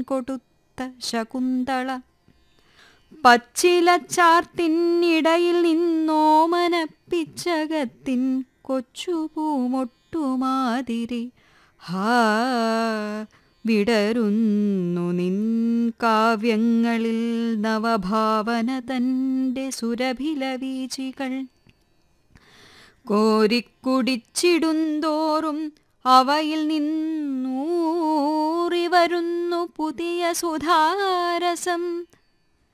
കൊടുത്ത ശകുന്തള പച്ചിലച്ചാർത്തിനിടയിൽ നിന്നോമനപ്പിച്ചകത്തിൻ കൊച്ചുപൂമൊട്ടുമാതിരി ഹാ വിടരുന്നു നിൻ കാവ്യങ്ങളിൽ നവഭാവന തൻ്റെ സുരഭില വീചികൾ കോരിക്കുടിച്ചിടുന്തോറും അവയിൽ നിന്നൂറി വരുന്നു പുതിയ സുധാരസം